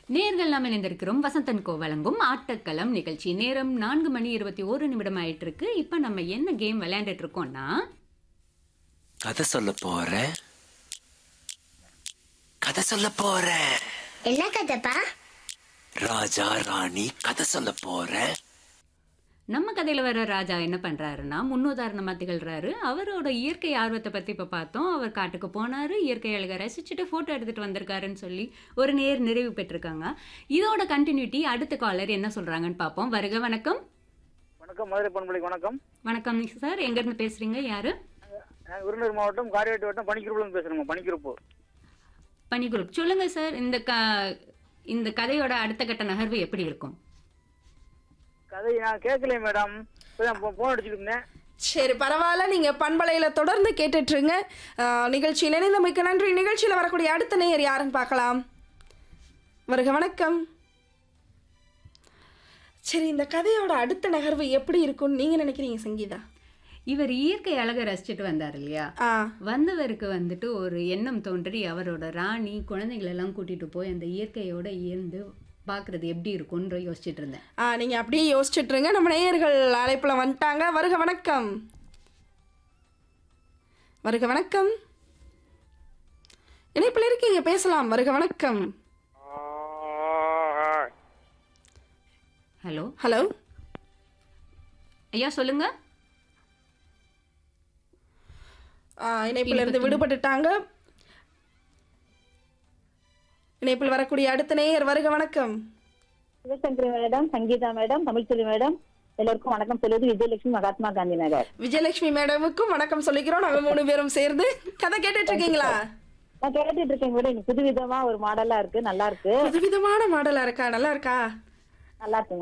நேர்கள் நாம் இணைந்திருக்கிறோம் வசந்தன் கோ வழங்கும் ஆட்டக்களம் நிகழ்ச்சி நேரம் நான்கு மணி இருபத்தி ஒரு நிமிடம் ஆயிட்டு இருக்கு இப்ப நம்ம என்ன கேம் விளையாண்டுட்டு இருக்கோம்னா கதை சொல்ல போறேன் கதை சொல்ல போறேன் என்ன கதைப்பா ராஜா ராணி கதை சொல்ல போறேன் நம்ம கதையில வர ராஜா என்ன பண்றாருன்னா முன்னுதாரணமா திகழ்றாரு அவரோட இயற்கை ஆர்வத்தை பத்தி இப்ப பார்த்தோம் அவர் காட்டுக்கு போனாரு இயற்கை அழகை ரசிச்சுட்டு போட்டோ எடுத்துட்டு வந்திருக்காருன்னு சொல்லி ஒரு நேர் நிறைவு பெற்றிருக்காங்க இதோட கண்டினியூட்டி அடுத்த காலர் என்ன சொல்றாங்கன்னு பார்ப்போம் வருக வணக்கம் வணக்கம் மதுரை பண்பலைக்கு வணக்கம் வணக்கம் சார் எங்க இருந்து பேசுறீங்க யாரு நான் விருதுநகர் மாவட்டம் காரியாட்டி வட்டம் பனிக்குறுப்புல பேசுறேன் பனிக்குறுப்பு பனி குரூப் சொல்லுங்க சார் இந்த க இந்த கதையோட அடுத்த கட்ட நகர்வு எப்படி இருக்கும் கதை நான் கேட்கலையே மேடம் இப்பதான் போன் அடிச்சுட்டு இருந்தேன் சரி பரவாயில்ல நீங்க பண்பலையில தொடர்ந்து கேட்டுட்டு இருங்க ஆஹ், நிகழ்ச்சியில் இணைந்த மிக்க நன்றி நிகழ்ச்சியில் வரக்கூடிய அடுத்த நேயர் யாருன்னு பார்க்கலாம் வருக வணக்கம் சரி இந்த கதையோட அடுத்த நகர்வு எப்படி இருக்கும்னு நீங்க நினைக்கிறீங்க சங்கீதா இவர் இயற்கை அழகை ரசிச்சுட்டு வந்தார் இல்லையா ஆ வந்தவருக்கு வந்துட்டு ஒரு எண்ணம் தோன்றி அவரோட ராணி குழந்தைகள் எல்லாம் கூட்டிட்டு போய் அந்த இயற்கையோட இயந்து பார்க்கிறது எப்படி இருக்கும்னு யோசிச்சுட்டு இருந்தேன் ஆ நீங்க அப்படியே யோசிச்சுட்டு இருங்க நம்ம நேயர்கள் அழைப்புல வந்துட்டாங்க வருக வணக்கம் வருக வணக்கம் இணைப்பில் இருக்கீங்க பேசலாம் வருக வணக்கம் ஹலோ ஹலோ ஐயா சொல்லுங்க ஆ, இணைப்பில் இருந்து விடுபட்டுட்டாங்க இணைப்பில் வரக்கூடிய அடுத்த நேயர் வருக வணக்கம் Sivasankari madam Sangeetha madam Tamilselvi madam எல்லோருக்கும் வணக்கம் சொல்லுவது விஜயலட்சுமி மகாத்மா காந்தி நகர் விஜயலட்சுமி மேடமுக்கும் வணக்கம் சொல்லிக்கிறோம் நாங்க மூணு பேரும் சேர்ந்து கதை கேட்டுட்டு இருக்கீங்களா நான் கேட்டுட்டு இருக்கேன் கூட புது விதமா ஒரு மாடலா இருக்கு நல்லா இருக்கு புதுவிதமான மாடலா இருக்கா நல்லா இருக்கா நல்லா இருக்கு